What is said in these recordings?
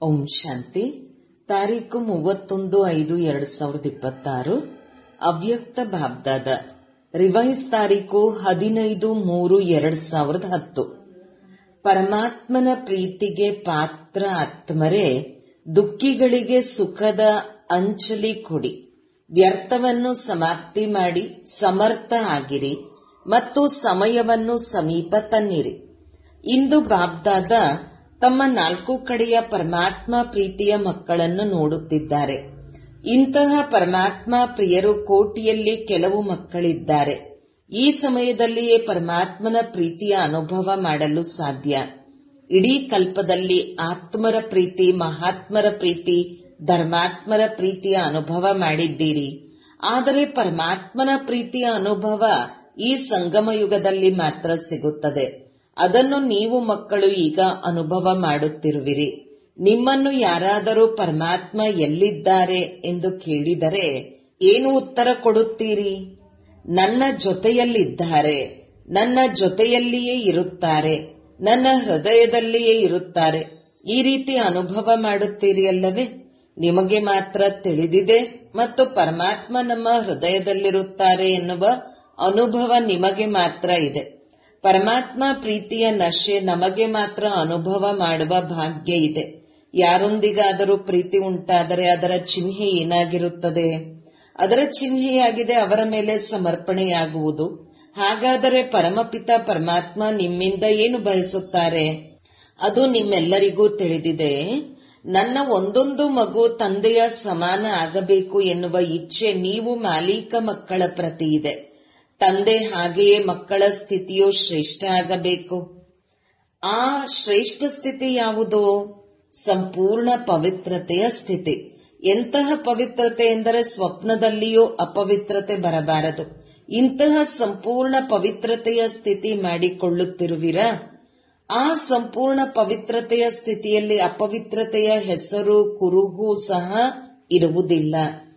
ಓಂ ಶಾಂತಿ ತಾರೀಕು ಮೂವತ್ತೊಂದು ಐದು ಎರಡ್ ಸಾವಿರದ ಇಪ್ಪತ್ತಾರು ಅವ್ಯಕ್ತ ಬಾಬ್ದಾದ ರಿವೈಸ್ ತಾರೀಕು ಹದಿನೈದು ಮೂರು ಎರಡ್ ಸಾವಿರದ ಹತ್ತು ಪರಮಾತ್ಮನ ಪ್ರೀತಿಗೆ ಪಾತ್ರ ಆತ್ಮರೇ ದುಃಖಿಗಳಿಗೆ ಸುಖದ ಅಂಚಲಿ ಕೊಡಿ ವ್ಯರ್ಥವನ್ನು ಸಮಾಪ್ತಿ ಮಾಡಿ ಸಮರ್ಥ ಆಗಿರಿ ಮತ್ತು ಸಮಯವನ್ನು ಸಮೀಪ ತನ್ನಿರಿ ಇಂದು ಬಾಬ್ದಾದ ತಮ್ಮ ನಾಲ್ಕು ಕಡೆಯ ಪರಮಾತ್ಮ ಪ್ರೀತಿಯ ಮಕ್ಕಳನ್ನು ನೋಡುತ್ತಿದ್ದಾರೆ ಇಂತಹ ಪರಮಾತ್ಮ ಪ್ರಿಯರು ಕೋಟಿಯಲ್ಲಿ ಕೆಲವು ಮಕ್ಕಳಿದ್ದಾರೆ ಈ ಸಮಯದಲ್ಲಿಯೇ ಪರಮಾತ್ಮನ ಪ್ರೀತಿಯ ಅನುಭವ ಮಾಡಲು ಸಾಧ್ಯ ಇಡೀ ಕಲ್ಪದಲ್ಲಿ ಆತ್ಮರ ಪ್ರೀತಿ ಮಹಾತ್ಮರ ಪ್ರೀತಿ ಧರ್ಮಾತ್ಮರ ಪ್ರೀತಿಯ ಅನುಭವ ಮಾಡಿದ್ದೀರಿ ಆದರೆ ಪರಮಾತ್ಮನ ಪ್ರೀತಿಯ ಅನುಭವ ಈ ಸಂಗಮ ಯುಗದಲ್ಲಿ ಮಾತ್ರ ಸಿಗುತ್ತದೆ ಅದನ್ನು ನೀವು ಮಕ್ಕಳು ಈಗ ಅನುಭವ ಮಾಡುತ್ತಿರುವಿರಿ ನಿಮ್ಮನ್ನು ಯಾರಾದರೂ ಪರಮಾತ್ಮ ಎಲ್ಲಿದ್ದಾರೆ ಎಂದು ಕೇಳಿದರೆ ಏನು ಉತ್ತರ ಕೊಡುತ್ತೀರಿ ನನ್ನ ಜೊತೆಯಲ್ಲಿದ್ದಾರೆ ನನ್ನ ಜೊತೆಯಲ್ಲಿಯೇ ಇರುತ್ತಾರೆ ನನ್ನ ಹೃದಯದಲ್ಲಿಯೇ ಇರುತ್ತಾರೆ ಈ ರೀತಿ ಅನುಭವ ಮಾಡುತ್ತೀರಿ ಅಲ್ಲವೇ ನಿಮಗೆ ಮಾತ್ರ ತಿಳಿದಿದೆ ಮತ್ತು ಪರಮಾತ್ಮ ನಮ್ಮ ಹೃದಯದಲ್ಲಿರುತ್ತಾರೆ ಎನ್ನುವ ಅನುಭವ ನಿಮಗೆ ಮಾತ್ರ ಇದೆ ಪರಮಾತ್ಮ ಪ್ರೀತಿಯ ನಶೆ ನಮಗೆ ಮಾತ್ರ ಅನುಭವ ಮಾಡುವ ಭಾಗ್ಯ ಇದೆ ಯಾರೊಂದಿಗಾದರೂ ಪ್ರೀತಿ ಉಂಟಾದರೆ ಅದರ ಚಿಹ್ನೆ ಏನಾಗಿರುತ್ತದೆ ಅದರ ಚಿಹ್ನೆಯಾಗಿದೆ ಅವರ ಮೇಲೆ ಸಮರ್ಪಣೆಯಾಗುವುದು ಹಾಗಾದರೆ ಪರಮಪಿತ ಪರಮಾತ್ಮ ನಿಮ್ಮಿಂದ ಏನು ಬಯಸುತ್ತಾರೆ ಅದು ನಿಮ್ಮೆಲ್ಲರಿಗೂ ತಿಳಿದಿದೆ ನನ್ನ ಒಂದೊಂದು ಮಗು ತಂದೆಯ ಸಮಾನ ಆಗಬೇಕು ಎನ್ನುವ ಇಚ್ಛೆ ನೀವು ಮಾಲೀಕ ಮಕ್ಕಳ ಪ್ರತಿ ಇದೆ ತಂದೆ ಹಾಗೆಯೇ ಮಕ್ಕಳ ಸ್ಥಿತಿಯು ಶ್ರೇಷ್ಠ ಆಗಬೇಕು ಆ ಶ್ರೇಷ್ಠ ಸ್ಥಿತಿ ಯಾವುದು ಸಂಪೂರ್ಣ ಪವಿತ್ರತೆಯ ಸ್ಥಿತಿ ಎಂತಹ ಪವಿತ್ರತೆ ಎಂದರೆ ಸ್ವಪ್ನದಲ್ಲಿಯೂ ಅಪವಿತ್ರತೆ ಬರಬಾರದು ಇಂತಹ ಸಂಪೂರ್ಣ ಪವಿತ್ರತೆಯ ಸ್ಥಿತಿ ಮಾಡಿಕೊಳ್ಳುತ್ತಿರುವಿರಾ ಆ ಸಂಪೂರ್ಣ ಪವಿತ್ರತೆಯ ಸ್ಥಿತಿಯಲ್ಲಿ ಅಪವಿತ್ರತೆಯ ಹೆಸರು ಕುರುಹು ಸಹ ಇರುವುದಿಲ್ಲ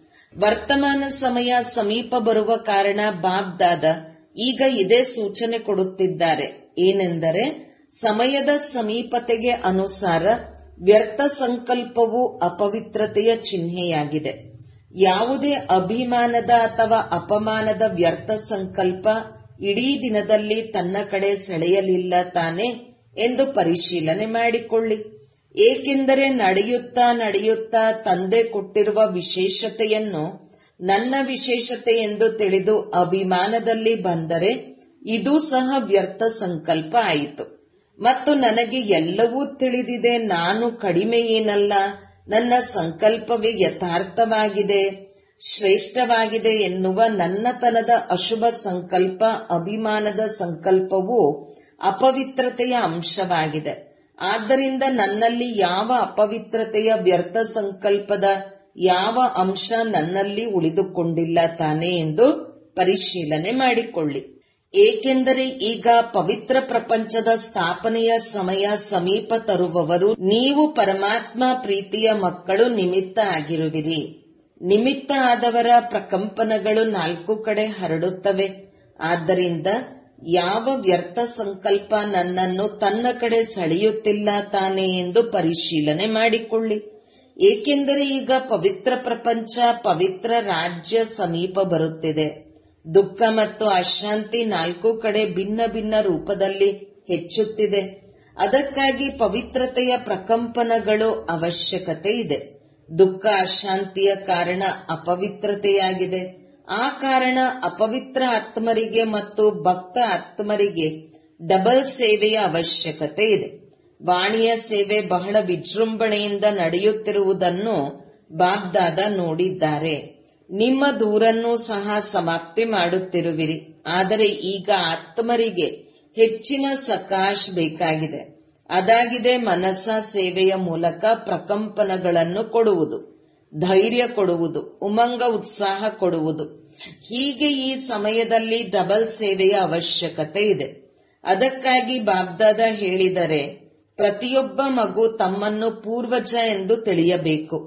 ವರ್ತಮಾನ ಸಮಯ ಸಮೀಪ ಬರುವ ಕಾರಣ ಬಾಬ್ದಾದ ಈಗ ಇದೇ ಸೂಚನೆ ಕೊಡುತ್ತಿದ್ದಾರೆ ಏನೆಂದರೆ ಸಮಯದ ಸಮೀಪತೆಗೆ ಅನುಸಾರ ವ್ಯರ್ಥ ಸಂಕಲ್ಪವು ಅಪವಿತ್ರತೆಯ ಚಿಹ್ನೆಯಾಗಿದೆ ಯಾವುದೇ ಅಭಿಮಾನದ ಅಥವಾ ಅಪಮಾನದ ವ್ಯರ್ಥ ಸಂಕಲ್ಪ ಇಡೀ ದಿನದಲ್ಲಿ ತನ್ನ ಕಡೆ ಸೆಳೆಯಲಿಲ್ಲ ತಾನೆ ಎಂದು ಪರಿಶೀಲನೆ ಮಾಡಿಕೊಳ್ಳಿ ಏಕೆಂದರೆ ನಡೆಯುತ್ತಾ ನಡೆಯುತ್ತಾ ತಂದೆ ಕೊಟ್ಟಿರುವ ವಿಶೇಷತೆಯನ್ನು ನನ್ನ ವಿಶೇಷತೆ ಎಂದು ತಿಳಿದು ಅಭಿಮಾನದಲ್ಲಿ ಬಂದರೆ ಇದು ಸಹ ವ್ಯರ್ಥ ಸಂಕಲ್ಪ ಆಯಿತು ಮತ್ತು ನನಗೆ ಎಲ್ಲವೂ ತಿಳಿದಿದೆ ನಾನು ಕಡಿಮೆ ಏನಲ್ಲ ನನ್ನ ಸಂಕಲ್ಪವೇ ಯಥಾರ್ಥವಾಗಿದೆ ಶ್ರೇಷ್ಠವಾಗಿದೆ ಎನ್ನುವ ನನ್ನತನದ ಅಶುಭ ಸಂಕಲ್ಪ ಅಭಿಮಾನದ ಸಂಕಲ್ಪವು ಅಪವಿತ್ರತೆಯ ಅಂಶವಾಗಿದೆ ಆದ್ದರಿಂದ ನನ್ನಲ್ಲಿ ಯಾವ ಅಪವಿತ್ರತೆಯ ವ್ಯರ್ಥ ಸಂಕಲ್ಪದ ಯಾವ ಅಂಶ ನನ್ನಲ್ಲಿ ಉಳಿದುಕೊಂಡಿಲ್ಲ ತಾನೆ ಎಂದು ಪರಿಶೀಲನೆ ಮಾಡಿಕೊಳ್ಳಿ ಏಕೆಂದರೆ ಈಗ ಪವಿತ್ರ ಪ್ರಪಂಚದ ಸ್ಥಾಪನೆಯ ಸಮಯ ಸಮೀಪ ತರುವವರು ನೀವು ಪರಮಾತ್ಮ ಪ್ರೀತಿಯ ಮಕ್ಕಳು ನಿಮಿತ್ತ ಆಗಿರುವಿರಿ ನಿಮಿತ್ತ ಆದವರ ಪ್ರಕಂಪನಗಳು ನಾಲ್ಕು ಕಡೆ ಹರಡುತ್ತವೆ ಆದ್ದರಿಂದ ಯಾವ ವ್ಯರ್ಥ ಸಂಕಲ್ಪ ನನ್ನನ್ನು ತನ್ನ ಕಡೆ ಸೆಳೆಯುತ್ತಿಲ್ಲ ತಾನೆ ಎಂದು ಪರಿಶೀಲನೆ ಮಾಡಿಕೊಳ್ಳಿ ಏಕೆಂದರೆ ಈಗ ಪವಿತ್ರ ಪ್ರಪಂಚ ಪವಿತ್ರ ರಾಜ್ಯ ಸಮೀಪ ಬರುತ್ತಿದೆ ದುಃಖ ಮತ್ತು ಅಶಾಂತಿ ನಾಲ್ಕು ಕಡೆ ಭಿನ್ನ ಭಿನ್ನ ರೂಪದಲ್ಲಿ ಹೆಚ್ಚುತ್ತಿದೆ ಅದಕ್ಕಾಗಿ ಪವಿತ್ರತೆಯ ಪ್ರಕಂಪನಗಳು ಅವಶ್ಯಕತೆ ಇದೆ ದುಃಖ ಅಶಾಂತಿಯ ಕಾರಣ ಅಪವಿತ್ರತೆಯಾಗಿದೆ ಆ ಕಾರಣ ಅಪವಿತ್ರ ಆತ್ಮರಿಗೆ ಮತ್ತು ಭಕ್ತ ಆತ್ಮರಿಗೆ ಡಬಲ್ ಸೇವೆಯ ಅವಶ್ಯಕತೆ ಇದೆ ವಾಣಿಯ ಸೇವೆ ಬಹಳ ವಿಜೃಂಭಣೆಯಿಂದ ನಡೆಯುತ್ತಿರುವುದನ್ನು ಬಾಬ್ದಾದ ನೋಡಿದ್ದಾರೆ ನಿಮ್ಮ ದೂರನ್ನು ಸಹ ಸಮಾಪ್ತಿ ಮಾಡುತ್ತಿರುವಿರಿ ಆದರೆ ಈಗ ಆತ್ಮರಿಗೆ ಹೆಚ್ಚಿನ ಸಕಾಶ್ ಬೇಕಾಗಿದೆ ಅದಾಗಿದೆ ಮನಸ್ಸ ಸೇವೆಯ ಮೂಲಕ ಪ್ರಕಂಪನಗಳನ್ನು ಕೊಡುವುದು ಧೈರ್ಯ ಕೊಡುವುದು ಉಮಂಗ ಉತ್ಸಾಹ ಕೊಡುವುದು ಹೀಗೆ ಈ ಸಮಯದಲ್ಲಿ ಡಬಲ್ ಸೇವೆಯ ಅವಶ್ಯಕತೆ ಇದೆ ಅದಕ್ಕಾಗಿ ಬಾಬ್ದಾದ ಹೇಳಿದರೆ ಪ್ರತಿಯೊಬ್ಬ ಮಗು ತಮ್ಮನ್ನು ಪೂರ್ವಜ ಎಂದು ತಿಳಿಯಬೇಕು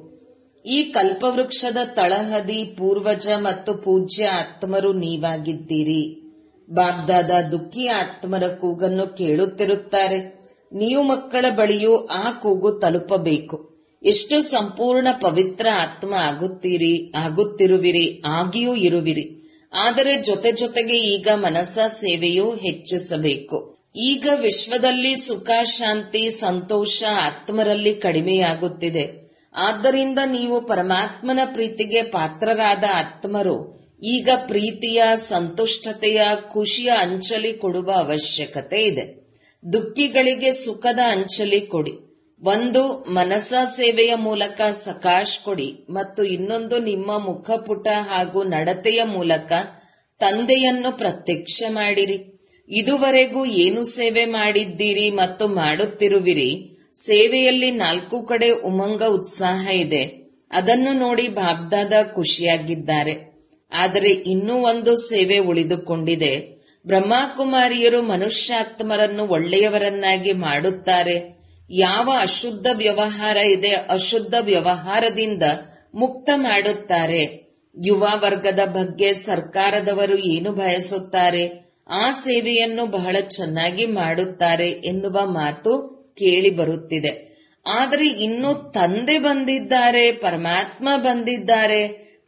ಈ ಕಲ್ಪವೃಕ್ಷದ ತಳಹದಿ ಪೂರ್ವಜ ಮತ್ತು ಪೂಜ್ಯ ಆತ್ಮರು ನೀವಾಗಿದ್ದೀರಿ ಬಾಬ್ದಾದ ದುಃಖಿ ಆತ್ಮರ ಕೂಗನ್ನು ಕೇಳುತ್ತಿರುತ್ತಾರೆ ನೀವು ಮಕ್ಕಳ ಬಳಿಯೂ ಆ ಕೂಗು ತಲುಪಬೇಕು ಎಷ್ಟು ಸಂಪೂರ್ಣ ಪವಿತ್ರ ಆತ್ಮ ಆಗುತ್ತೀರಿ ಆಗುತ್ತಿರುವಿರಿ ಆಗಿಯೂ ಇರುವಿರಿ ಆದರೆ ಜೊತೆ ಜೊತೆಗೆ ಈಗ ಮನಸ್ಸ ಸೇವೆಯೂ ಹೆಚ್ಚಿಸಬೇಕು ಈಗ ವಿಶ್ವದಲ್ಲಿ ಸುಖ ಶಾಂತಿ ಸಂತೋಷ ಆತ್ಮರಲ್ಲಿ ಕಡಿಮೆಯಾಗುತ್ತಿದೆ ಆದ್ದರಿಂದ ನೀವು ಪರಮಾತ್ಮನ ಪ್ರೀತಿಗೆ ಪಾತ್ರರಾದ ಆತ್ಮರು ಈಗ ಪ್ರೀತಿಯ ಸಂತುಷ್ಟತೆಯ ಖುಷಿಯ ಅಂಚಲಿ ಕೊಡುವ ಅವಶ್ಯಕತೆ ಇದೆ ದುಃಖಿಗಳಿಗೆ ಸುಖದ ಅಂಚಲಿ ಕೊಡಿ ಒಂದು ಮನಸ ಸೇವೆಯ ಮೂಲಕ ಸಕಾಶ್ ಕೊಡಿ ಮತ್ತು ಇನ್ನೊಂದು ನಿಮ್ಮ ಮುಖಪುಟ ಹಾಗೂ ನಡತೆಯ ಮೂಲಕ ತಂದೆಯನ್ನು ಪ್ರತ್ಯಕ್ಷ ಮಾಡಿರಿ ಇದುವರೆಗೂ ಏನು ಸೇವೆ ಮಾಡಿದ್ದೀರಿ ಮತ್ತು ಮಾಡುತ್ತಿರುವಿರಿ ಸೇವೆಯಲ್ಲಿ ನಾಲ್ಕು ಕಡೆ ಉಮಂಗ ಉತ್ಸಾಹ ಇದೆ ಅದನ್ನು ನೋಡಿ ಬಾಬ್ದಾದ ಖುಷಿಯಾಗಿದ್ದಾರೆ ಆದರೆ ಇನ್ನೂ ಒಂದು ಸೇವೆ ಉಳಿದುಕೊಂಡಿದೆ ಬ್ರಹ್ಮಕುಮಾರಿಯರು ಮನುಷ್ಯಾತ್ಮರನ್ನು ಒಳ್ಳೆಯವರನ್ನಾಗಿ ಮಾಡುತ್ತಾರೆ ಯಾವ ಅಶುದ್ಧ ವ್ಯವಹಾರ ಇದೆ ಅಶುದ್ಧ ವ್ಯವಹಾರದಿಂದ ಮುಕ್ತ ಮಾಡುತ್ತಾರೆ ಯುವ ವರ್ಗದ ಬಗ್ಗೆ ಸರ್ಕಾರದವರು ಏನು ಬಯಸುತ್ತಾರೆ ಆ ಸೇವೆಯನ್ನು ಬಹಳ ಚೆನ್ನಾಗಿ ಮಾಡುತ್ತಾರೆ ಎನ್ನುವ ಮಾತು ಕೇಳಿ ಬರುತ್ತಿದೆ ಆದರೆ ಇನ್ನು ತಂದೆ ಬಂದಿದ್ದಾರೆ ಪರಮಾತ್ಮ ಬಂದಿದ್ದಾರೆ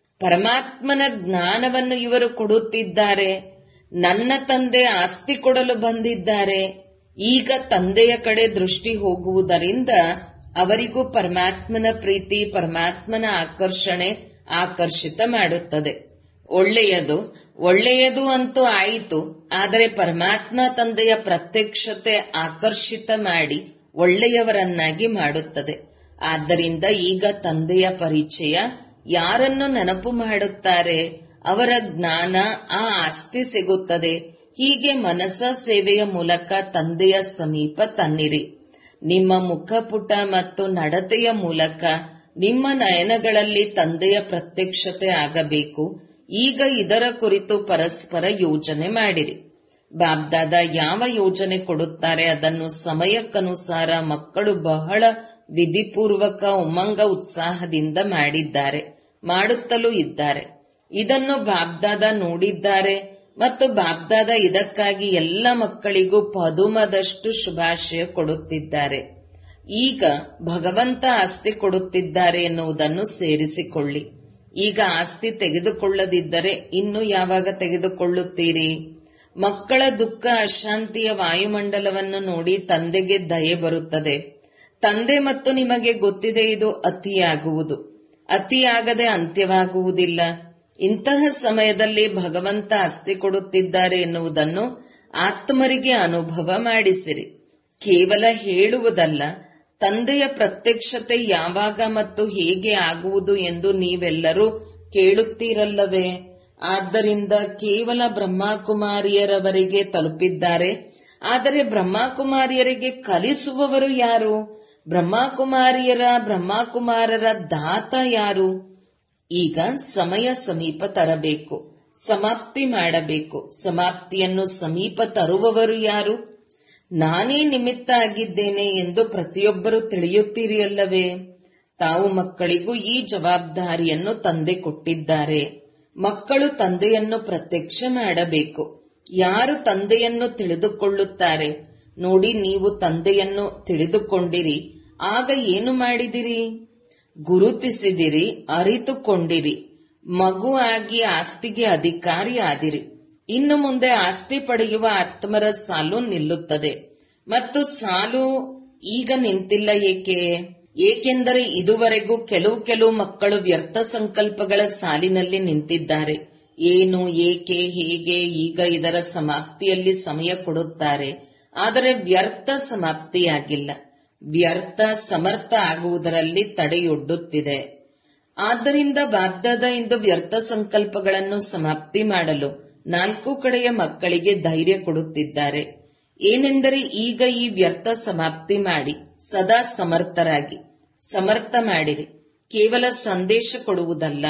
ಪರಮಾತ್ಮನ ಜ್ಞಾನವನ್ನು ಇವರು ಕೊಡುತ್ತಿದ್ದಾರೆ ನನ್ನ ತಂದೆ ಆಸ್ತಿ ಕೊಡಲು ಬಂದಿದ್ದಾರೆ ಈಗ ತಂದೆಯ ಕಡೆ ದೃಷ್ಟಿ ಹೋಗುವುದರಿಂದ ಅವರಿಗೂ ಪರಮಾತ್ಮನ ಪ್ರೀತಿ ಪರಮಾತ್ಮನ ಆಕರ್ಷಣೆ ಆಕರ್ಷಿತ ಮಾಡುತ್ತದೆ ಒಳ್ಳೆಯದು ಒಳ್ಳೆಯದು ಅಂತೂ ಆಯಿತು ಆದರೆ ಪರಮಾತ್ಮ ತಂದೆಯ ಪ್ರತ್ಯಕ್ಷತೆ ಆಕರ್ಷಿತ ಮಾಡಿ ಒಳ್ಳೆಯವರನ್ನಾಗಿ ಮಾಡುತ್ತದೆ ಆದ್ದರಿಂದ ಈಗ ತಂದೆಯ ಪರಿಚಯ ಯಾರನ್ನು ನೆನಪು ಮಾಡುತ್ತಾರೆ ಅವರ ಜ್ಞಾನ ಆ ಆಸ್ತಿ ಸಿಗುತ್ತದೆ ಹೀಗೆ ಮನಸ ಸೇವೆಯ ಮೂಲಕ ತಂದೆಯ ಸಮೀಪ ತನ್ನಿರಿ ನಿಮ್ಮ ಮುಖಪುಟ ಮತ್ತು ನಡತೆಯ ಮೂಲಕ ನಿಮ್ಮ ನಯನಗಳಲ್ಲಿ ತಂದೆಯ ಪ್ರತ್ಯಕ್ಷತೆ ಆಗಬೇಕು ಈಗ ಇದರ ಕುರಿತು ಪರಸ್ಪರ ಯೋಜನೆ ಮಾಡಿರಿ ಬಾಬ್ದಾದ ಯಾವ ಯೋಜನೆ ಕೊಡುತ್ತಾರೆ ಅದನ್ನು ಸಮಯಕ್ಕನುಸಾರ ಮಕ್ಕಳು ಬಹಳ ವಿಧಿಪೂರ್ವಕ ಉಮಂಗ ಉತ್ಸಾಹದಿಂದ ಮಾಡಿದ್ದಾರೆ ಮಾಡುತ್ತಲೂ ಇದ್ದಾರೆ ಇದನ್ನು ಬಾಬ್ದಾದ ನೋಡಿದ್ದಾರೆ ಮತ್ತು ಬಾಬ್ದಾದ ಇದಕ್ಕಾಗಿ ಎಲ್ಲ ಮಕ್ಕಳಿಗೂ ಪದುಮದಷ್ಟು ಶುಭಾಶಯ ಕೊಡುತ್ತಿದ್ದಾರೆ ಈಗ ಭಗವಂತ ಆಸ್ತಿ ಕೊಡುತ್ತಿದ್ದಾರೆ ಎನ್ನುವುದನ್ನು ಸೇರಿಸಿಕೊಳ್ಳಿ ಈಗ ಆಸ್ತಿ ತೆಗೆದುಕೊಳ್ಳದಿದ್ದರೆ ಇನ್ನು ಯಾವಾಗ ತೆಗೆದುಕೊಳ್ಳುತ್ತೀರಿ ಮಕ್ಕಳ ದುಃಖ ಅಶಾಂತಿಯ ವಾಯುಮಂಡಲವನ್ನು ನೋಡಿ ತಂದೆಗೆ ದಯೆ ಬರುತ್ತದೆ ತಂದೆ ಮತ್ತು ನಿಮಗೆ ಗೊತ್ತಿದೆ ಇದು ಅತಿಯಾಗುವುದು ಅತಿಯಾಗದೆ ಅಂತ್ಯವಾಗುವುದಿಲ್ಲ ಇಂತಹ ಸಮಯದಲ್ಲಿ ಭಗವಂತ ಆಸ್ತಿ ಕೊಡುತ್ತಿದ್ದಾರೆ ಎನ್ನುವುದನ್ನು ಆತ್ಮರಿಗೆ ಅನುಭವ ಮಾಡಿಸಿರಿ ಕೇವಲ ಹೇಳುವುದಲ್ಲ ತಂದೆಯ ಪ್ರತ್ಯಕ್ಷತೆ ಯಾವಾಗ ಮತ್ತು ಹೇಗೆ ಆಗುವುದು ಎಂದು ನೀವೆಲ್ಲರೂ ಕೇಳುತ್ತೀರಲ್ಲವೇ ಆದ್ದರಿಂದ ಕೇವಲ ಬ್ರಹ್ಮಕುಮಾರಿಯರವರಿಗೆ ತಲುಪಿದ್ದಾರೆ ಆದರೆ ಬ್ರಹ್ಮಕುಮಾರಿಯರಿಗೆ ಕಲಿಸುವವರು ಯಾರು ಬ್ರಹ್ಮಕುಮಾರಿಯರ ಬ್ರಹ್ಮಕುಮಾರರ ದಾತ ಯಾರು ಈಗ ಸಮಯ ಸಮೀಪ ತರಬೇಕು ಸಮಾಪ್ತಿ ಮಾಡಬೇಕು ಸಮಾಪ್ತಿಯನ್ನು ಸಮೀಪ ತರುವವರು ಯಾರು ನಾನೇ ನಿಮಿತ್ತ ಆಗಿದ್ದೇನೆ ಎಂದು ಪ್ರತಿಯೊಬ್ಬರು ತಿಳಿಯುತ್ತೀರಿ ಅಲ್ಲವೇ ತಾವು ಮಕ್ಕಳಿಗೂ ಈ ಜವಾಬ್ದಾರಿಯನ್ನು ತಂದೆ ಕೊಟ್ಟಿದ್ದಾರೆ ಮಕ್ಕಳು ತಂದೆಯನ್ನು ಪ್ರತ್ಯಕ್ಷ ಮಾಡಬೇಕು ಯಾರು ತಂದೆಯನ್ನು ತಿಳಿದುಕೊಳ್ಳುತ್ತಾರೆ ನೋಡಿ ನೀವು ತಂದೆಯನ್ನು ತಿಳಿದುಕೊಂಡಿರಿ ಆಗ ಏನು ಮಾಡಿದಿರಿ ಗುರುತಿಸಿದಿರಿ ಅರಿತುಕೊಂಡಿರಿ ಮಗು ಆಗಿ ಆಸ್ತಿಗೆ ಅಧಿಕಾರಿ ಆದಿರಿ ಇನ್ನು ಮುಂದೆ ಆಸ್ತಿ ಪಡೆಯುವ ಆತ್ಮರ ಸಾಲು ನಿಲ್ಲುತ್ತದೆ ಮತ್ತು ಸಾಲು ಈಗ ನಿಂತಿಲ್ಲ ಏಕೆ ಏಕೆಂದರೆ ಇದುವರೆಗೂ ಕೆಲವು ಕೆಲವು ಮಕ್ಕಳು ವ್ಯರ್ಥ ಸಂಕಲ್ಪಗಳ ಸಾಲಿನಲ್ಲಿ ನಿಂತಿದ್ದಾರೆ ಏನು ಏಕೆ ಹೇಗೆ ಈಗ ಇದರ ಸಮಾಪ್ತಿಯಲ್ಲಿ ಸಮಯ ಕೊಡುತ್ತಾರೆ ಆದರೆ ವ್ಯರ್ಥ ಸಮಾಪ್ತಿಯಾಗಿಲ್ಲ ವ್ಯರ್ಥ ಸಮರ್ಥ ಆಗುವುದರಲ್ಲಿ ತಡೆಯೊಡ್ಡುತ್ತಿದೆ ಆದ್ದರಿಂದ ಬಾಗ್ದಾದ ಇಂದು ವ್ಯರ್ಥ ಸಂಕಲ್ಪಗಳನ್ನು ಸಮಾಪ್ತಿ ಮಾಡಲು ನಾಲ್ಕು ಕಡೆಯ ಮಕ್ಕಳಿಗೆ ಧೈರ್ಯ ಕೊಡುತ್ತಿದ್ದಾರೆ ಏನೆಂದರೆ ಈಗ ಈ ವ್ಯರ್ಥ ಸಮಾಪ್ತಿ ಮಾಡಿ ಸದಾ ಸಮರ್ಥರಾಗಿ ಸಮರ್ಥ ಮಾಡಿರಿ ಕೇವಲ ಸಂದೇಶ ಕೊಡುವುದಲ್ಲ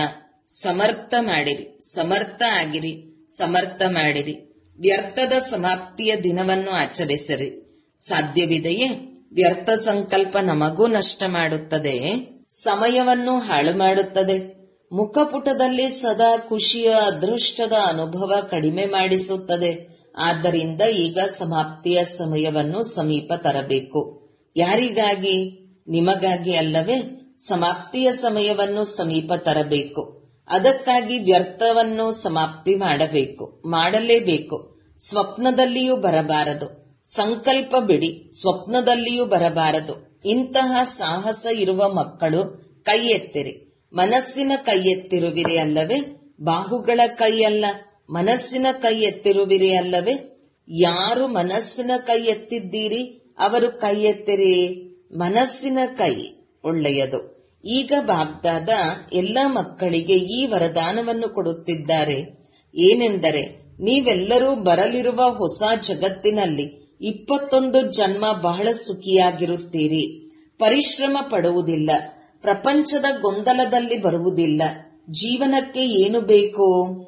ಸಮರ್ಥ ಮಾಡಿರಿ ಸಮರ್ಥ ಆಗಿರಿ ಸಮರ್ಥ ಮಾಡಿರಿ ವ್ಯರ್ಥದ ಸಮಾಪ್ತಿಯ ದಿನವನ್ನು ಆಚರಿಸಿರಿ ಸಾಧ್ಯವಿದೆಯೇ ವ್ಯರ್ಥ ಸಂಕಲ್ಪ ನಮಗೂ ನಷ್ಟ ಮಾಡುತ್ತದೆ ಸಮಯವನ್ನು ಹಾಳು ಮಾಡುತ್ತದೆ ಮುಖಪುಟದಲ್ಲಿ ಸದಾ ಖುಷಿಯ ಅದೃಷ್ಟದ ಅನುಭವ ಕಡಿಮೆ ಮಾಡಿಸುತ್ತದೆ ಆದ್ದರಿಂದ ಈಗ ಸಮಾಪ್ತಿಯ ಸಮಯವನ್ನು ಸಮೀಪ ತರಬೇಕು ಯಾರಿಗಾಗಿ ನಿಮಗಾಗಿ ಅಲ್ಲವೇ ಸಮಾಪ್ತಿಯ ಸಮಯವನ್ನು ಸಮೀಪ ತರಬೇಕು ಅದಕ್ಕಾಗಿ ವ್ಯರ್ಥವನ್ನು ಸಮಾಪ್ತಿ ಮಾಡಬೇಕು ಮಾಡಲೇಬೇಕು ಸ್ವಪ್ನದಲ್ಲಿಯೂ ಬರಬಾರದು ಸಂಕಲ್ಪ ಬಿಡಿ ಸ್ವಪ್ನದಲ್ಲಿಯೂ ಬರಬಾರದು ಇಂತಹ ಸಾಹಸ ಇರುವ ಮಕ್ಕಳು ಕೈ ಎತ್ತಿರಿ ಮನಸ್ಸಿನ ಕೈ ಎತ್ತಿರುವಿರಿ ಅಲ್ಲವೇ ಬಾಹುಗಳ ಕೈ ಅಲ್ಲ ಮನಸ್ಸಿನ ಕೈ ಎತ್ತಿರುವಿರಿ ಅಲ್ಲವೇ ಯಾರು ಮನಸ್ಸಿನ ಕೈ ಎತ್ತಿದ್ದೀರಿ ಅವರು ಕೈ ಎತ್ತಿರಿ ಮನಸ್ಸಿನ ಕೈ ಒಳ್ಳೆಯದು ಈಗ ಬಾಬ್ದಾದ ಎಲ್ಲ ಮಕ್ಕಳಿಗೆ ಈ ವರದಾನವನ್ನು ಕೊಡುತ್ತಿದ್ದಾರೆ ಏನೆಂದರೆ ನೀವೆಲ್ಲರೂ ಬರಲಿರುವ ಹೊಸ ಜಗತ್ತಿನಲ್ಲಿ ಇಪ್ಪತ್ತೊಂದು ಜನ್ಮ ಬಹಳ ಸುಖಿಯಾಗಿರುತ್ತೀರಿ ಪರಿಶ್ರಮ ಪಡುವುದಿಲ್ಲ ಪ್ರಪಂಚದ ಗೊಂದಲದಲ್ಲಿ ಬರುವುದಿಲ್ಲ ಜೀವನಕ್ಕೆ ಏನು ಬೇಕು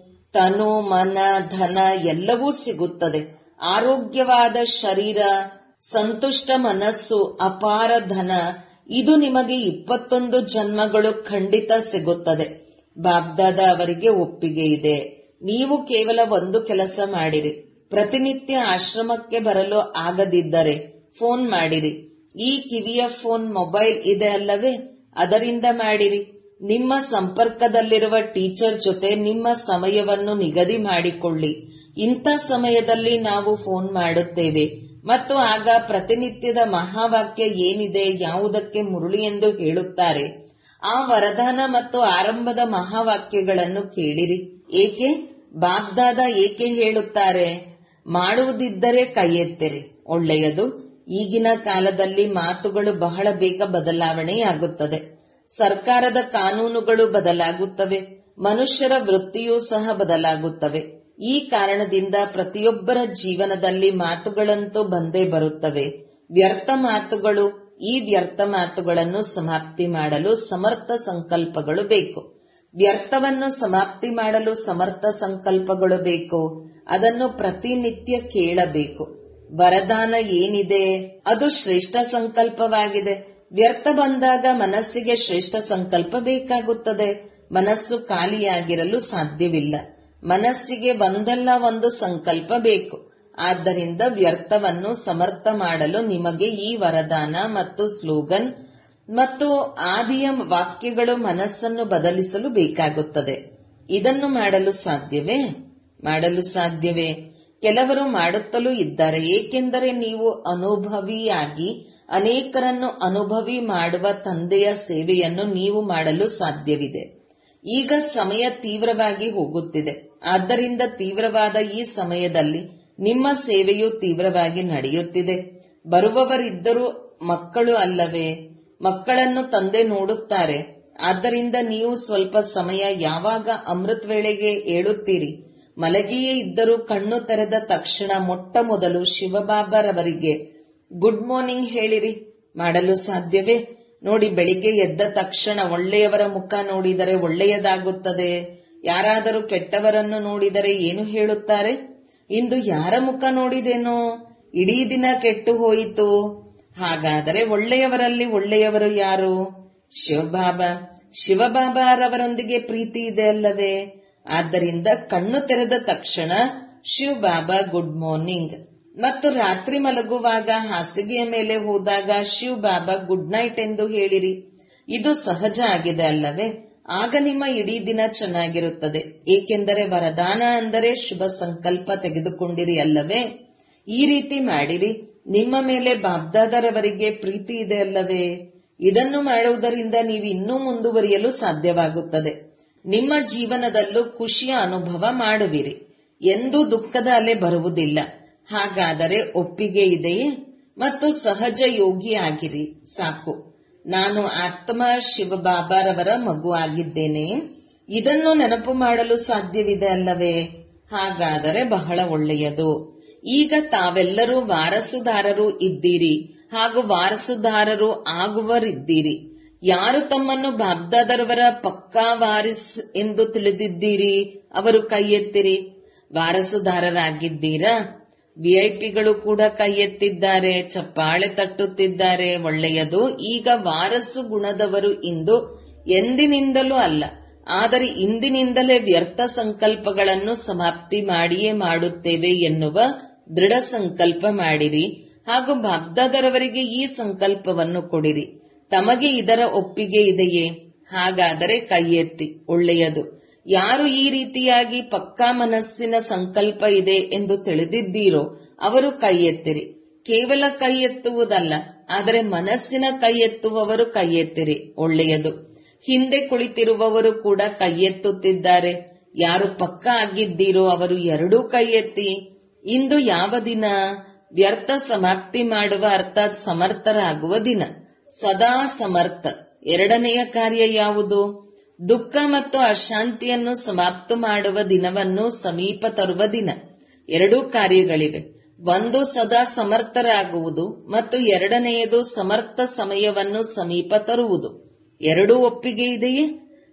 ತನು ಮನ ಧನ ಎಲ್ಲವೂ ಸಿಗುತ್ತದೆ ಆರೋಗ್ಯವಾದ ಶರೀರ ಸಂತುಷ್ಟ ಮನಸ್ಸು ಅಪಾರ ಧನ ಇದು ನಿಮಗೆ ಇಪ್ಪತ್ತೊಂದು ಜನ್ಮಗಳು ಖಂಡಿತ ಸಿಗುತ್ತದೆ ಬಾಬ್ದಾದ ಅವರಿಗೆ ಒಪ್ಪಿಗೆ ಇದೆ ನೀವು ಕೇವಲ ಒಂದು ಕೆಲಸ ಮಾಡಿರಿ ಪ್ರತಿನಿತ್ಯ ಆಶ್ರಮಕ್ಕೆ ಬರಲು ಆಗದಿದ್ದರೆ ಫೋನ್ ಮಾಡಿರಿ ಈ ಕಿವಿಯ ಫೋನ್ ಮೊಬೈಲ್ ಇದೆ ಅಲ್ಲವೇ ಅದರಿಂದ ಮಾಡಿರಿ ನಿಮ್ಮ ಸಂಪರ್ಕದಲ್ಲಿರುವ ಟೀಚರ್ ಜೊತೆ ನಿಮ್ಮ ಸಮಯವನ್ನು ನಿಗದಿ ಮಾಡಿಕೊಳ್ಳಿ ಇಂಥ ಸಮಯದಲ್ಲಿ ನಾವು ಫೋನ್ ಮಾಡುತ್ತೇವೆ ಮತ್ತು ಆಗ ಪ್ರತಿನಿತ್ಯದ ಮಹಾವಾಕ್ಯ ಏನಿದೆ ಯಾವುದಕ್ಕೆ ಮುರುಳಿ ಎಂದು ಹೇಳುತ್ತಾರೆ ಆ ವರದಾನ ಮತ್ತು ಆರಂಭದ ಮಹಾವಾಕ್ಯಗಳನ್ನು ಕೇಳಿರಿ ಏಕೆ ಬಾಗ್ದಾದ ಏಕೆ ಹೇಳುತ್ತಾರೆ ಮಾಡುವುದಿದ್ದರೆ ಕೈ ಎತ್ತಿರಿ ಒಳ್ಳೆಯದು ಈಗಿನ ಕಾಲದಲ್ಲಿ ಮಾತುಗಳು ಬಹಳ ಬೇಗ ಬದಲಾವಣೆಯಾಗುತ್ತದೆ ಸರ್ಕಾರದ ಕಾನೂನುಗಳು ಬದಲಾಗುತ್ತವೆ ಮನುಷ್ಯರ ವೃತ್ತಿಯೂ ಸಹ ಬದಲಾಗುತ್ತವೆ ಈ ಕಾರಣದಿಂದ ಪ್ರತಿಯೊಬ್ಬರ ಜೀವನದಲ್ಲಿ ಮಾತುಗಳಂತೂ ಬಂದೇ ಬರುತ್ತವೆ ವ್ಯರ್ಥ ಮಾತುಗಳು ಈ ವ್ಯರ್ಥ ಮಾತುಗಳನ್ನು ಸಮಾಪ್ತಿ ಮಾಡಲು ಸಮರ್ಥ ಸಂಕಲ್ಪಗಳು ಬೇಕು ವ್ಯರ್ಥವನ್ನು ಸಮಾಪ್ತಿ ಮಾಡಲು ಸಮರ್ಥ ಸಂಕಲ್ಪಗಳು ಬೇಕು ಅದನ್ನು ಪ್ರತಿನಿತ್ಯ ಕೇಳಬೇಕು ವರದಾನ ಏನಿದೆ ಅದು ಶ್ರೇಷ್ಠ ಸಂಕಲ್ಪವಾಗಿದೆ ವ್ಯರ್ಥ ಬಂದಾಗ ಮನಸ್ಸಿಗೆ ಶ್ರೇಷ್ಠ ಸಂಕಲ್ಪ ಬೇಕಾಗುತ್ತದೆ ಮನಸ್ಸು ಖಾಲಿಯಾಗಿರಲು ಸಾಧ್ಯವಿಲ್ಲ ಮನಸ್ಸಿಗೆ ಒಂದಲ್ಲ ಒಂದು ಸಂಕಲ್ಪ ಬೇಕು ಆದ್ದರಿಂದ ವ್ಯರ್ಥವನ್ನು ಸಮರ್ಥ ಮಾಡಲು ನಿಮಗೆ ಈ ವರದಾನ ಮತ್ತು ಸ್ಲೋಗನ್ ಮತ್ತು ಆದಿಯ ವಾಕ್ಯಗಳು ಮನಸ್ಸನ್ನು ಬದಲಿಸಲು ಬೇಕಾಗುತ್ತದೆ ಇದನ್ನು ಮಾಡಲು ಸಾಧ್ಯವೇ ಮಾಡಲು ಸಾಧ್ಯವೇ ಕೆಲವರು ಮಾಡುತ್ತಲೂ ಇದ್ದಾರೆ ಏಕೆಂದರೆ ನೀವು ಅನುಭವಿಯಾಗಿ ಅನೇಕರನ್ನು ಅನುಭವಿ ಮಾಡುವ ತಂದೆಯ ಸೇವೆಯನ್ನು ನೀವು ಮಾಡಲು ಸಾಧ್ಯವಿದೆ ಈಗ ಸಮಯ ತೀವ್ರವಾಗಿ ಹೋಗುತ್ತಿದೆ ಆದ್ದರಿಂದ ತೀವ್ರವಾದ ಈ ಸಮಯದಲ್ಲಿ ನಿಮ್ಮ ಸೇವೆಯು ತೀವ್ರವಾಗಿ ನಡೆಯುತ್ತಿದೆ ಬರುವವರಿದ್ದರೂ ಮಕ್ಕಳು ಅಲ್ಲವೇ ಮಕ್ಕಳನ್ನು ತಂದೆ ನೋಡುತ್ತಾರೆ ಆದ್ದರಿಂದ ನೀವು ಸ್ವಲ್ಪ ಸಮಯ ಯಾವಾಗ ಅಮೃತ್ ವೇಳೆಗೆ ಏಳುತ್ತೀರಿ ಮಲಗಿಯೇ ಇದ್ದರೂ ಕಣ್ಣು ತೆರೆದ ತಕ್ಷಣ ಮೊಟ್ಟ ಮೊದಲು ಶಿವಬಾಬಾರವರಿಗೆ ಗುಡ್ ಮಾರ್ನಿಂಗ್ ಹೇಳಿರಿ ಮಾಡಲು ಸಾಧ್ಯವೇ ನೋಡಿ ಬೆಳಿಗ್ಗೆ ಎದ್ದ ತಕ್ಷಣ ಒಳ್ಳೆಯವರ ಮುಖ ನೋಡಿದರೆ ಒಳ್ಳೆಯದಾಗುತ್ತದೆ ಯಾರಾದರೂ ಕೆಟ್ಟವರನ್ನು ನೋಡಿದರೆ ಏನು ಹೇಳುತ್ತಾರೆ ಇಂದು ಯಾರ ಮುಖ ನೋಡಿದೇನೋ ಇಡೀ ದಿನ ಕೆಟ್ಟು ಹೋಯಿತು ಹಾಗಾದರೆ ಒಳ್ಳೆಯವರಲ್ಲಿ ಒಳ್ಳೆಯವರು ಯಾರು ಶಿವಬಾಬಾ ಶಿವಬಾಬಾರವರೊಂದಿಗೆ ಪ್ರೀತಿ ಇದೆ ಅಲ್ಲವೇ ಆದ್ದರಿಂದ ಕಣ್ಣು ತೆರೆದ ತಕ್ಷಣ ಶಿವಬಾಬಾ ಗುಡ್ ಮಾರ್ನಿಂಗ್ ಮತ್ತು ರಾತ್ರಿ ಮಲಗುವಾಗ ಹಾಸಿಗೆಯ ಮೇಲೆ ಹೋದಾಗ ಶಿವ್ ಬಾಬಾ ಗುಡ್ ನೈಟ್ ಎಂದು ಹೇಳಿರಿ ಇದು ಸಹಜ ಆಗಿದೆ ಅಲ್ಲವೇ ಆಗ ನಿಮ್ಮ ಇಡೀ ದಿನ ಚೆನ್ನಾಗಿರುತ್ತದೆ ಏಕೆಂದರೆ ವರದಾನ ಅಂದರೆ ಶುಭ ಸಂಕಲ್ಪ ತೆಗೆದುಕೊಂಡಿರಿ ಅಲ್ಲವೇ ಈ ರೀತಿ ಮಾಡಿರಿ ನಿಮ್ಮ ಮೇಲೆ ಬಾಬ್ದಾದರವರಿಗೆ ಪ್ರೀತಿ ಇದೆ ಅಲ್ಲವೇ ಇದನ್ನು ಮಾಡುವುದರಿಂದ ನೀವು ಇನ್ನೂ ಮುಂದುವರಿಯಲು ಸಾಧ್ಯವಾಗುತ್ತದೆ ನಿಮ್ಮ ಜೀವನದಲ್ಲೂ ಖುಷಿಯ ಅನುಭವ ಮಾಡುವಿರಿ ಎಂದೂ ದುಃಖದ ಅಲೆ ಬರುವುದಿಲ್ಲ ಹಾಗಾದರೆ ಒಪ್ಪಿಗೆ ಇದೆಯೇ ಮತ್ತು ಸಹಜ ಯೋಗಿ ಆಗಿರಿ ಸಾಕು ನಾನು ಆತ್ಮ ಶಿವಬಾಬಾರವರ ಮಗು ಆಗಿದ್ದೇನೆ ಇದನ್ನು ನೆನಪು ಮಾಡಲು ಸಾಧ್ಯವಿದೆ ಅಲ್ಲವೇ ಹಾಗಾದರೆ ಬಹಳ ಒಳ್ಳೆಯದು ಈಗ ತಾವೆಲ್ಲರೂ ವಾರಸುದಾರರು ಇದ್ದೀರಿ ಹಾಗೂ ವಾರಸುದಾರರು ಆಗುವರಿದ್ದೀರಿ ಯಾರು ತಮ್ಮನ್ನು ಬಾಬ್ದಾದರವರ ಪಕ್ಕಾ ವಾರಿಸ್ ಎಂದು ತಿಳಿದಿದ್ದೀರಿ ಅವರು ಕೈ ಎತ್ತಿರಿ ವಾರಸುದಾರರಾಗಿದ್ದೀರಾ ವಿಐಪಿಗಳು ಕೂಡ ಕೈ ಎತ್ತಿದ್ದಾರೆ ಚಪ್ಪಾಳೆ ತಟ್ಟುತ್ತಿದ್ದಾರೆ ಒಳ್ಳೆಯದು ಈಗ ವಾರಸು ಗುಣದವರು ಇಂದು ಎಂದಿನಿಂದಲೂ ಅಲ್ಲ ಆದರೆ ಇಂದಿನಿಂದಲೇ ವ್ಯರ್ಥ ಸಂಕಲ್ಪಗಳನ್ನು ಸಮಾಪ್ತಿ ಮಾಡಿಯೇ ಮಾಡುತ್ತೇವೆ ಎನ್ನುವ ದೃಢ ಸಂಕಲ್ಪ ಮಾಡಿರಿ ಹಾಗೂ ಬಾಬ್ದಾದರವರಿಗೆ ಈ ಸಂಕಲ್ಪವನ್ನು ಕೊಡಿರಿ ತಮಗೆ ಇದರ ಒಪ್ಪಿಗೆ ಇದೆಯೇ ಹಾಗಾದರೆ ಕೈ ಎತ್ತಿ ಒಳ್ಳೆಯದು ಯಾರು ಈ ರೀತಿಯಾಗಿ ಪಕ್ಕಾ ಮನಸ್ಸಿನ ಸಂಕಲ್ಪ ಇದೆ ಎಂದು ತಿಳಿದಿದ್ದೀರೋ ಅವರು ಕೈ ಎತ್ತಿರಿ ಕೇವಲ ಕೈ ಎತ್ತುವುದಲ್ಲ ಆದರೆ ಮನಸ್ಸಿನ ಕೈ ಎತ್ತುವವರು ಕೈ ಎತ್ತಿರಿ ಒಳ್ಳೆಯದು ಹಿಂದೆ ಕುಳಿತಿರುವವರು ಕೂಡ ಕೈ ಎತ್ತುತ್ತಿದ್ದಾರೆ ಯಾರು ಪಕ್ಕ ಆಗಿದ್ದೀರೋ ಅವರು ಎರಡೂ ಕೈ ಎತ್ತಿ ಇಂದು ಯಾವ ದಿನ ವ್ಯರ್ಥ ಸಮಾಪ್ತಿ ಮಾಡುವ ಅರ್ಥಾತ್ ಸಮರ್ಥರಾಗುವ ದಿನ ಸದಾ ಸಮರ್ಥ ಎರಡನೆಯ ಕಾರ್ಯ ಯಾವುದು ದುಃಖ ಮತ್ತು ಅಶಾಂತಿಯನ್ನು ಸಮಾಪ್ತ ಮಾಡುವ ದಿನವನ್ನು ಸಮೀಪ ತರುವ ದಿನ ಎರಡೂ ಕಾರ್ಯಗಳಿವೆ ಒಂದು ಸದಾ ಸಮರ್ಥರಾಗುವುದು ಮತ್ತು ಎರಡನೆಯದು ಸಮರ್ಥ ಸಮಯವನ್ನು ಸಮೀಪ ತರುವುದು ಎರಡೂ ಒಪ್ಪಿಗೆ ಇದೆಯೇ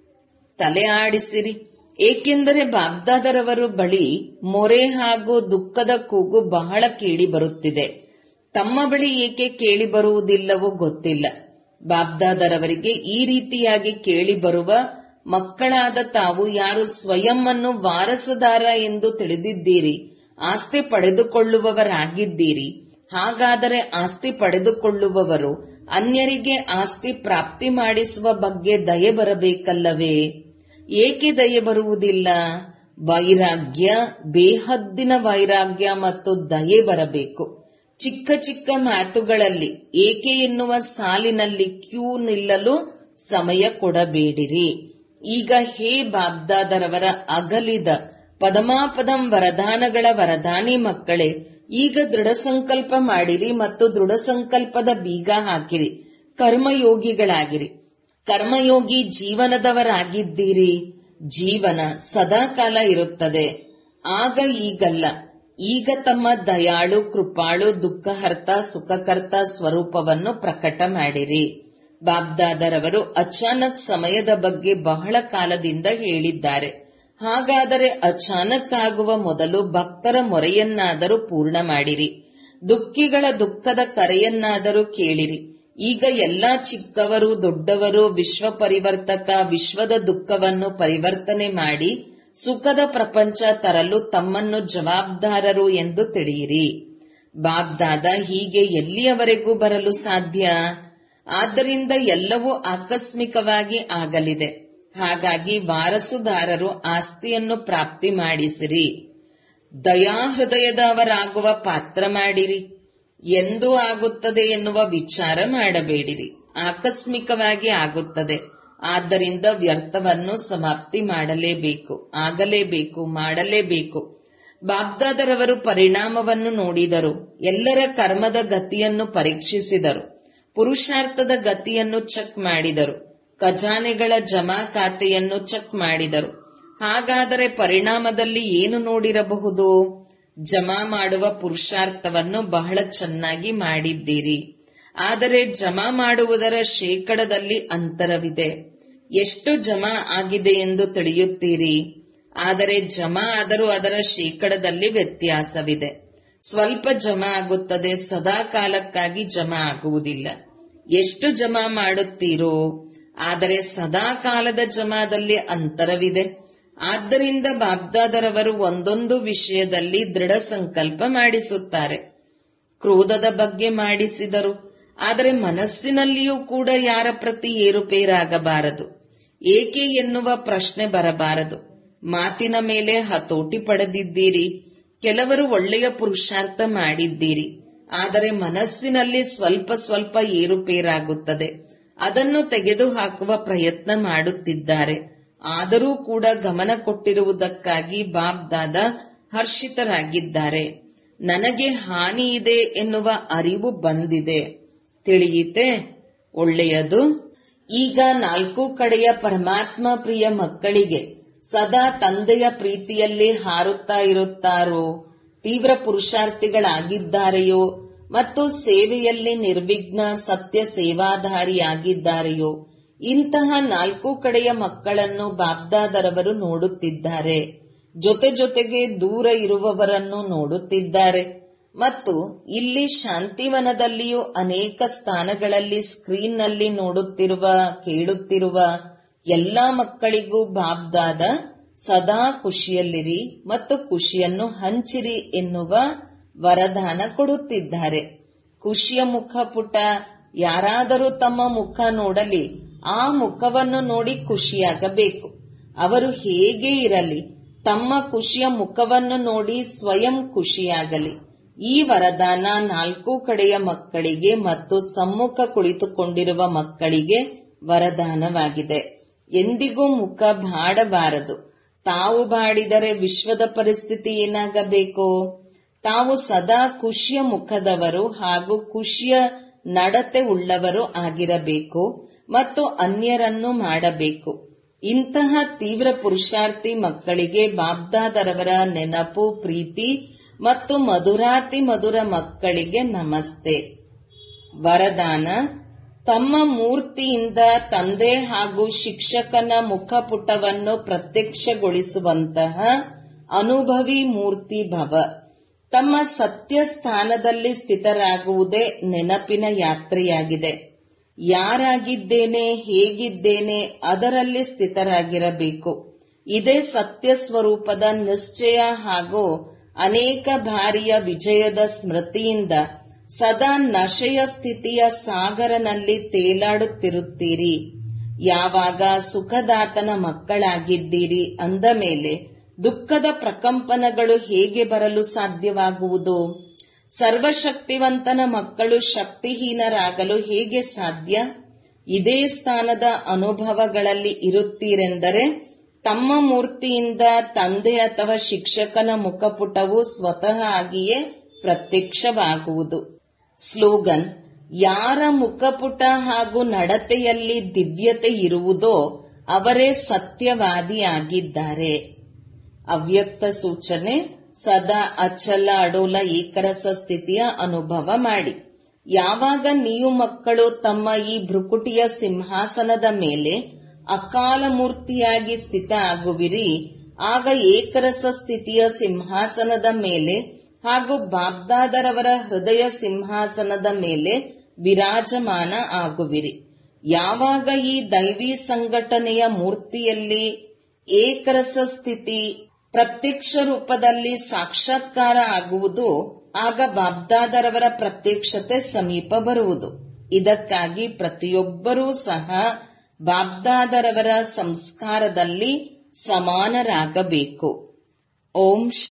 ತಲೆ ಆಡಿಸಿರಿ ಏಕೆಂದರೆ ಬಾಬ್ದಾದರವರು ಬಳಿ ಮೊರೆ ಹಾಗೂ ದುಃಖದ ಕೂಗು ಬಹಳ ಕೇಳಿ ಬರುತ್ತಿದೆ ತಮ್ಮ ಬಳಿ ಏಕೆ ಕೇಳಿ ಬರುವುದಿಲ್ಲವೋ ಗೊತ್ತಿಲ್ಲ ಬಾಬ್ದಾದರವರಿಗೆ ಈ ರೀತಿಯಾಗಿ ಕೇಳಿ ಬರುವ ಮಕ್ಕಳಾದ ತಾವು ಯಾರು ಸ್ವಯಂ ಅನ್ನು ವಾರಸದಾರ ಎಂದು ತಿಳಿದಿದ್ದೀರಿ ಆಸ್ತಿ ಪಡೆದುಕೊಳ್ಳುವವರಾಗಿದ್ದೀರಿ ಹಾಗಾದರೆ ಆಸ್ತಿ ಪಡೆದುಕೊಳ್ಳುವವರು ಅನ್ಯರಿಗೆ ಆಸ್ತಿ ಪ್ರಾಪ್ತಿ ಮಾಡಿಸುವ ಬಗ್ಗೆ ದಯೆ ಬರಬೇಕಲ್ಲವೇ ಏಕೆ ದಯೆ ಬರುವುದಿಲ್ಲ ವೈರಾಗ್ಯ ಬೇಹದ್ದಿನ ವೈರಾಗ್ಯ ಮತ್ತು ದಯೆ ಬರಬೇಕು ಚಿಕ್ಕ ಚಿಕ್ಕ ಮಾತುಗಳಲ್ಲಿ ಏಕೆ ಎನ್ನುವ ಸಾಲಿನಲ್ಲಿ ಕ್ಯೂ ನಿಲ್ಲಲು ಸಮಯ ಕೊಡಬೇಡಿರಿ ಈಗ ಹೇ ಬಾಬ್ದಾದರವರ ಅಗಲಿದ ಪದಮಾಪದಂ ವರದಾನಗಳ ವರದಾನಿ ಮಕ್ಕಳೇ ಈಗ ದೃಢ ಸಂಕಲ್ಪ ಮಾಡಿರಿ ಮತ್ತು ದೃಢ ಸಂಕಲ್ಪದ ಬೀಗ ಹಾಕಿರಿ ಕರ್ಮಯೋಗಿಗಳಾಗಿರಿ ಕರ್ಮಯೋಗಿ ಜೀವನದವರಾಗಿದ್ದೀರಿ ಜೀವನ ಸದಾಕಾಲ ಇರುತ್ತದೆ ಆಗ ಈಗಲ್ಲ ಈಗ ತಮ್ಮ ದಯಾಳು ಕೃಪಾಳು ದುಃಖಹರ್ತ ಸುಖಕರ್ತ ಸ್ವರೂಪವನ್ನು ಪ್ರಕಟ ಮಾಡಿರಿ ಬಾಬ್ದಾದರವರು ಅಚಾನಕ್ ಸಮಯದ ಬಗ್ಗೆ ಬಹಳ ಕಾಲದಿಂದ ಹೇಳಿದ್ದಾರೆ ಹಾಗಾದರೆ ಅಚಾನಕ್ ಆಗುವ ಮೊದಲು ಭಕ್ತರ ಮೊರೆಯನ್ನಾದರೂ ಪೂರ್ಣ ಮಾಡಿರಿ ದುಃಖಿಗಳ ದುಃಖದ ಕರೆಯನ್ನಾದರೂ ಕೇಳಿರಿ ಈಗ ಎಲ್ಲಾ ಚಿಕ್ಕವರು ದೊಡ್ಡವರು ವಿಶ್ವ ಪರಿವರ್ತಕ ವಿಶ್ವದ ದುಃಖವನ್ನು ಪರಿವರ್ತನೆ ಮಾಡಿ ಸುಖದ ಪ್ರಪಂಚ ತರಲು ತಮ್ಮನ್ನು ಜವಾಬ್ದಾರರು ಎಂದು ತಿಳಿಯಿರಿ ಬಾಬ್ದಾದ ಹೀಗೆ ಎಲ್ಲಿಯವರೆಗೂ ಬರಲು ಸಾಧ್ಯ ಆದ್ದರಿಂದ ಎಲ್ಲವೂ ಆಕಸ್ಮಿಕವಾಗಿ ಆಗಲಿದೆ ಹಾಗಾಗಿ ವಾರಸುದಾರರು ಆಸ್ತಿಯನ್ನು ಪ್ರಾಪ್ತಿ ಮಾಡಿಸಿರಿ ದಯಾಹೃದಯದವರಾಗುವ ಪಾತ್ರ ಮಾಡಿರಿ ಎಂದು ಆಗುತ್ತದೆ ಎನ್ನುವ ವಿಚಾರ ಮಾಡಬೇಡಿರಿ ಆಕಸ್ಮಿಕವಾಗಿ ಆಗುತ್ತದೆ ಆದ್ದರಿಂದ ವ್ಯರ್ಥವನ್ನು ಸಮಾಪ್ತಿ ಮಾಡಲೇಬೇಕು ಆಗಲೇಬೇಕು ಮಾಡಲೇಬೇಕು ಬಾಬ್ದಾದರವರು ಪರಿಣಾಮವನ್ನು ನೋಡಿದರು ಎಲ್ಲರ ಕರ್ಮದ ಗತಿಯನ್ನು ಪರೀಕ್ಷಿಸಿದರು ಪುರುಷಾರ್ಥದ ಗತಿಯನ್ನು ಚೆಕ್ ಮಾಡಿದರು ಖಜಾನೆಗಳ ಜಮಾ ಖಾತೆಯನ್ನು ಚೆಕ್ ಮಾಡಿದರು ಹಾಗಾದರೆ ಪರಿಣಾಮದಲ್ಲಿ ಏನು ನೋಡಿರಬಹುದು ಜಮಾ ಮಾಡುವ ಪುರುಷಾರ್ಥವನ್ನು ಬಹಳ ಚೆನ್ನಾಗಿ ಮಾಡಿದ್ದೀರಿ ಆದರೆ ಜಮಾ ಮಾಡುವುದರ ಶೇಕಡದಲ್ಲಿ ಅಂತರವಿದೆ ಎಷ್ಟು ಜಮಾ ಆಗಿದೆ ಎಂದು ತಿಳಿಯುತ್ತೀರಿ ಆದರೆ ಜಮಾ ಆದರೂ ಅದರ ಶೇಕಡದಲ್ಲಿ ವ್ಯತ್ಯಾಸವಿದೆ ಸ್ವಲ್ಪ ಜಮಾ ಆಗುತ್ತದೆ ಸದಾ ಕಾಲಕ್ಕಾಗಿ ಜಮಾ ಆಗುವುದಿಲ್ಲ ಎಷ್ಟು ಜಮಾ ಮಾಡುತ್ತೀರೋ ಆದರೆ ಸದಾ ಕಾಲದ ಜಮಾದಲ್ಲಿ ಅಂತರವಿದೆ ಆದ್ದರಿಂದ ಬಾಬ್ದಾದರವರು ಒಂದೊಂದು ವಿಷಯದಲ್ಲಿ ದೃಢ ಸಂಕಲ್ಪ ಮಾಡಿಸುತ್ತಾರೆ ಕ್ರೋಧದ ಬಗ್ಗೆ ಮಾಡಿಸಿದರು ಆದರೆ ಮನಸ್ಸಿನಲ್ಲಿಯೂ ಕೂಡ ಯಾರ ಪ್ರತಿ ಏರುಪೇರಾಗಬಾರದು ಏಕೆ ಎನ್ನುವ ಪ್ರಶ್ನೆ ಬರಬಾರದು ಮಾತಿನ ಮೇಲೆ ಹತೋಟಿ ಪಡೆದಿದ್ದೀರಿ ಕೆಲವರು ಒಳ್ಳೆಯ ಪುರುಷಾರ್ಥ ಮಾಡಿದ್ದೀರಿ ಆದರೆ ಮನಸ್ಸಿನಲ್ಲಿ ಸ್ವಲ್ಪ ಸ್ವಲ್ಪ ಏರುಪೇರಾಗುತ್ತದೆ ಅದನ್ನು ತೆಗೆದುಹಾಕುವ ಪ್ರಯತ್ನ ಮಾಡುತ್ತಿದ್ದಾರೆ ಆದರೂ ಕೂಡ ಗಮನ ಕೊಟ್ಟಿರುವುದಕ್ಕಾಗಿ ಬಾಬ್ ದಾದ ಹರ್ಷಿತರಾಗಿದ್ದಾರೆ ನನಗೆ ಹಾನಿ ಇದೆ ಎನ್ನುವ ಅರಿವು ಬಂದಿದೆ ತಿಳಿಯಿತೆ ಒಳ್ಳೆಯದು ಈಗ ನಾಲ್ಕು ಕಡೆಯ ಪರಮಾತ್ಮ ಪ್ರಿಯ ಮಕ್ಕಳಿಗೆ ಸದಾ ತಂದೆಯ ಪ್ರೀತಿಯಲ್ಲಿ ಹಾರುತ್ತಾ ಇರುತ್ತಾರೋ ತೀವ್ರ ಪುರುಷಾರ್ಥಿಗಳಾಗಿದ್ದಾರೆಯೋ ಮತ್ತು ಸೇವೆಯಲ್ಲಿ ನಿರ್ವಿಘ್ನ ಸತ್ಯ ಸೇವಾಧಾರಿಯಾಗಿದ್ದಾರೆಯೋ ಇಂತಹ ನಾಲ್ಕು ಕಡೆಯ ಮಕ್ಕಳನ್ನು ಬಾಬ್ದಾದರವರು ನೋಡುತ್ತಿದ್ದಾರೆ ಜೊತೆ ಜೊತೆಗೆ ದೂರ ಇರುವವರನ್ನು ನೋಡುತ್ತಿದ್ದಾರೆ ಮತ್ತು ಇಲ್ಲಿ ಶಾಂತಿವನದಲ್ಲಿಯೂ ಅನೇಕ ಸ್ಥಾನಗಳಲ್ಲಿ ಸ್ಕ್ರೀನ್ನಲ್ಲಿ ನೋಡುತ್ತಿರುವ ಕೇಳುತ್ತಿರುವ ಎಲ್ಲಾ ಮಕ್ಕಳಿಗೂ ಬಾಬ್ದಾದ ಸದಾ ಖುಷಿಯಲ್ಲಿರಿ ಮತ್ತು ಖುಷಿಯನ್ನು ಹಂಚಿರಿ ಎನ್ನುವ ವರದಾನ ಕೊಡುತ್ತಿದ್ದಾರೆ ಖುಷಿಯ ಮುಖಪುಟ ಯಾರಾದರೂ ತಮ್ಮ ಮುಖ ನೋಡಲಿ ಆ ಮುಖವನ್ನು ನೋಡಿ ಖುಷಿಯಾಗಬೇಕು ಅವರು ಹೇಗೆ ಇರಲಿ ತಮ್ಮ ಖುಷಿಯ ಮುಖವನ್ನು ನೋಡಿ ಸ್ವಯಂ ಖುಷಿಯಾಗಲಿ ಈ ವರದಾನ ನಾಲ್ಕು ಕಡೆಯ ಮಕ್ಕಳಿಗೆ ಮತ್ತು ಸಮ್ಮುಖ ಕುಳಿತುಕೊಂಡಿರುವ ಮಕ್ಕಳಿಗೆ ವರದಾನವಾಗಿದೆ ಎಂದಿಗೂ ಮುಖ ಬಾಡಬಾರದು ತಾವು ಬಾಡಿದರೆ ವಿಶ್ವದ ಪರಿಸ್ಥಿತಿ ಏನಾಗಬೇಕು ತಾವು ಸದಾ ಖುಷಿಯ ಮುಖದವರು ಹಾಗೂ ಖುಷಿಯ ನಡತೆ ಉಳ್ಳವರು ಆಗಿರಬೇಕು ಮತ್ತು ಅನ್ಯರನ್ನು ಮಾಡಬೇಕು ಇಂತಹ ತೀವ್ರ ಪುರುಷಾರ್ಥಿ ಮಕ್ಕಳಿಗೆ ಬಾಬ್ದಾದರವರ ನೆನಪು ಪ್ರೀತಿ ಮತ್ತು ಮಧುರಾತಿ ಮಧುರ ಮಕ್ಕಳಿಗೆ ನಮಸ್ತೆ ವರದಾನ ತಮ್ಮ ಮೂರ್ತಿಯಿಂದ ತಂದೆ ಹಾಗೂ ಶಿಕ್ಷಕನ ಮುಖಪುಟವನ್ನು ಪ್ರತ್ಯಕ್ಷಗೊಳಿಸುವಂತಹ ಅನುಭವಿ ಮೂರ್ತಿ ಭವ ತಮ್ಮ ಸತ್ಯ ಸ್ಥಾನದಲ್ಲಿ ಸ್ಥಿತರಾಗುವುದೇ ನೆನಪಿನ ಯಾತ್ರೆಯಾಗಿದೆ ಯಾರಾಗಿದ್ದೇನೆ ಹೇಗಿದ್ದೇನೆ ಅದರಲ್ಲಿ ಸ್ಥಿತರಾಗಿರಬೇಕು ಇದೇ ಸತ್ಯ ಸ್ವರೂಪದ ನಿಶ್ಚಯ ಹಾಗೂ ಅನೇಕ ಬಾರಿಯ ವಿಜಯದ ಸ್ಮೃತಿಯಿಂದ ಸದಾ ನಶೆಯ ಸ್ಥಿತಿಯ ಸಾಗರನಲ್ಲಿ ತೇಲಾಡುತ್ತಿರುತ್ತೀರಿ ಯಾವಾಗ ಸುಖದಾತನ ಮಕ್ಕಳಾಗಿದ್ದೀರಿ ಅಂದ ಮೇಲೆ ದುಃಖದ ಪ್ರಕಂಪನಗಳು ಹೇಗೆ ಬರಲು ಸಾಧ್ಯವಾಗುವುದು ಸರ್ವಶಕ್ತಿವಂತನ ಮಕ್ಕಳು ಶಕ್ತಿಹೀನರಾಗಲು ಹೇಗೆ ಸಾಧ್ಯ ಇದೇ ಸ್ಥಾನದ ಅನುಭವಗಳಲ್ಲಿ ಇರುತ್ತೀರೆಂದರೆ ತಮ್ಮ ಮೂರ್ತಿಯಿಂದ ತಂದೆ ಅಥವಾ ಶಿಕ್ಷಕನ ಮುಖಪುಟವು ಸ್ವತಃ ಆಗಿಯೇ ಪ್ರತ್ಯಕ್ಷವಾಗುವುದು ಸ್ಲೋಗನ್ ಯಾರ ಮುಖಪುಟ ಹಾಗೂ ನಡತೆಯಲ್ಲಿ ದಿವ್ಯತೆ ಇರುವುದೋ ಅವರೇ ಸತ್ಯವಾದಿಯಾಗಿದ್ದಾರೆ ಅವ್ಯಕ್ತ ಸೂಚನೆ ಸದಾ ಅಚಲ ಅಡೋಲ ಏಕರಸ ಸ್ಥಿತಿಯ ಅನುಭವ ಮಾಡಿ ಯಾವಾಗ ನೀವು ಮಕ್ಕಳು ತಮ್ಮ ಈ ಭ್ರುಕುಟಿಯ ಸಿಂಹಾಸನದ ಮೇಲೆ ಅಕಾಲ ಮೂರ್ತಿಯಾಗಿ ಸ್ಥಿತ ಆಗುವಿರಿ ಆಗ ಏಕರಸ ಸ್ಥಿತಿಯ ಸಿಂಹಾಸನದ ಮೇಲೆ ಹಾಗೂ ಬಾಬ್ದಾದರವರ ಹೃದಯ ಸಿಂಹಾಸನದ ಮೇಲೆ ವಿರಾಜಮಾನ ಆಗುವಿರಿ ಯಾವಾಗ ಈ ದೈವಿ ಸಂಘಟನೆಯ ಮೂರ್ತಿಯಲ್ಲಿ ಏಕರಸ ಸ್ಥಿತಿ ಪ್ರತ್ಯಕ್ಷ ರೂಪದಲ್ಲಿ ಸಾಕ್ಷಾತ್ಕಾರ ಆಗುವುದು ಆಗ ಬಾಬ್ದಾದರವರ ಪ್ರತ್ಯಕ್ಷತೆ ಸಮೀಪ ಬರುವುದು ಇದಕ್ಕಾಗಿ ಪ್ರತಿಯೊಬ್ಬರೂ ಸಹ ಬಾಬ್ದಾದರವರ ಸಂಸ್ಕಾರದಲ್ಲಿ ಸಮಾನರಾಗಬೇಕು ಓಂ